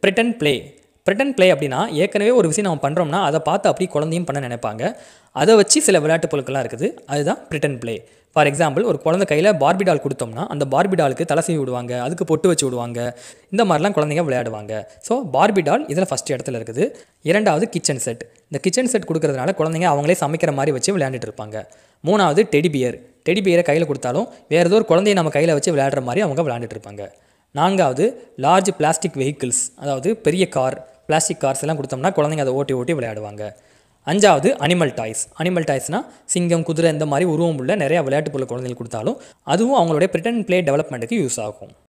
Britain play Britain play அப்படின்னா ஏற்கனவே ஒரு விஷயம் நம்ம பண்ணுறோம்னா அதை பார்த்து அப்படி குழந்தையும் பண்ண நினைப்பாங்க அதை வச்சு சில விளையாட்டு பொருட்கள்லாம் இருக்குது அதுதான் ப்ரிட்டன் ப்ளே ஃபார் எக்ஸாம்பிள் ஒரு குழந்தை கையில் பார்பி டால் கொடுத்தோம்னா அந்த பார்பி டாலுக்கு தலை சீவி விடுவாங்க அதுக்கு பொட்டு வச்சு விடுவாங்க இந்த மாதிரிலாம் குழந்தைங்க விளையாடுவாங்க ஸோ பார்பி டால் இதில் ஃபஸ்ட் இடத்துல இருக்குது இரண்டாவது கிச்சன் செட் இந்த கிச்சன் செட் கொடுக்கறதுனால குழந்தைங்க அவங்களே சமைக்கிற மாதிரி வச்சு விளையாண்டுட்டு இருப்பாங்க மூணாவது டெடி பியர் டெடி பியரை கையில் கொடுத்தாலும் வேறு ஏதோ ஒரு குழந்தைய நம்ம கையில் வச்சு விளையாடுற மாதிரி அவங்க விளையாண்டுட்டு இருப்பாங்க நான்காவது லார்ஜ் பிளாஸ்டிக் வெஹிக்கிள்ஸ் அதாவது பெரிய கார் பிளாஸ்டிக் கார்ஸ் எல்லாம் கொடுத்தோம்னா குழந்தைங்க அதை ஓட்டி ஓட்டி விளையாடுவாங்க அஞ்சாவது அனிமல் டாய்ஸ் அனிமல் டாய்ஸ்னால் சிங்கம் குதிரை இந்த மாதிரி உருவம் உள்ள நிறையா விளையாட்டு பொருள் குழந்தைங்களுக்கு கொடுத்தாலும் அதுவும் அவங்களுடைய பிரிட்டன் ப்ளே டெவலப்மெண்ட்டுக்கு யூஸ் ஆகும்